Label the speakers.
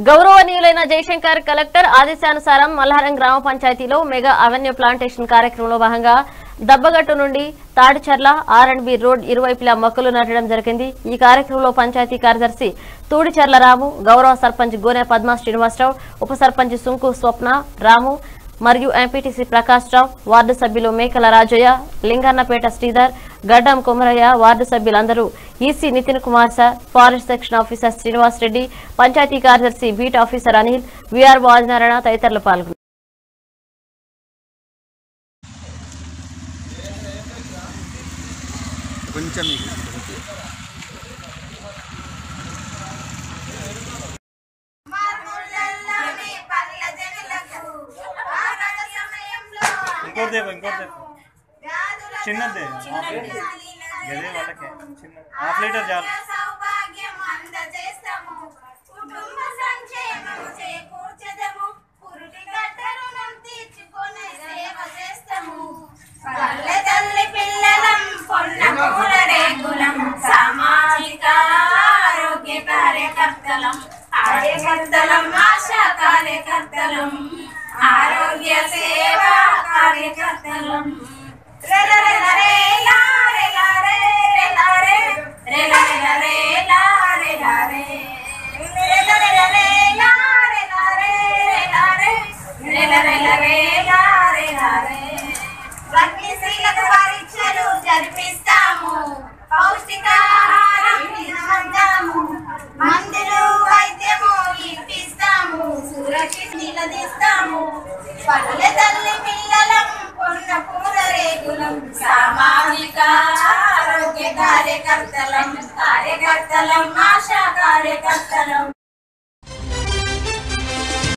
Speaker 1: గౌరవనీయులైన జయశంకర్ కలెక్టర్ ఆదేశానుసారం మల్హారం గ్రామ పంచాయతీలో మెగా అవెన్యూ ప్లాంటేషన్ కార్యక్రమంలో భాగంగా దబ్బగట్టు నుండి Tadicharla R and B road ఇరువైపులా మొక్కలు నాటడం జరిగింది ఈ కార్యక్రమంలో పంచాయతీ కార్యదర్శి తూడిచర్ల రాము గౌరవ సర్పంచ్ గోనె పద్మా శ్రీనివాసరావు ఉప సర్పంచ్ సుంకు స్వప్న రాము మరియు ఎంపీటీసీ ప్రకాష్ రావు వార్డు సభ్యులు మేకల రాజయ్య లింగన్నపేట శ్రీధర్ గడ్డం కుమరయ్య వార్డు సభ్యులందరూ EC Nitin Kumar sir forest section officer Srinivas Reddy panchayat కార్యదర్శి beat officer Anil VR Vajanarayana తదితరులు పాల్గొన్నారు
Speaker 2: కొంచెం
Speaker 3: మార్ములల్లోని పల్ల జనులకు ఆరణ సమయంలో
Speaker 4: ఇంకోటి దేపు ఇంకోటి దేపు
Speaker 3: వ్యాధుల
Speaker 4: చిన్నదే గదే వాళ్ళకే చిన్న హాఫ్ లీటర్ చాలు
Speaker 3: సౌభాగ్యం అందజేస్తాము కుటుంబ సంక్షేమం చేకూర్చదము పురుటి గడ్డ రుణం తీర్చుకొని సేవ చేస్తాము పల్లె తల్లి పిల్లలం పొన్న కూర రేగులం సామాజిక ఆరోగ్య కార్యకర్తలం కార్యకర్తలం ఆశా కార్యకర్తలం ఆరోగ్య సేవా కార్యకర్తలం రే రే రే రే లా రే లా రే రే లా రే రే లా రే లా రే లా రే లా రే రే లా రే లా రే లా రే లా రే రే లా రే రే లా రే లా రే లా రే లా రే వన్యశీలకు పరీక్షలు జరిపిస్తాము పౌష్టికాహారం తినమంటాము మందులు వైద్యము ఇప్పిస్తాము సురక్షిత నిలదీస్తాము పల్లె తల్లి పిల్లలం కొన్న పూల రేగులం సామాజిక ఆరోగ్య కార్యకర్తలం కార్యకర్తలం ఆశా కార్యకర్తలం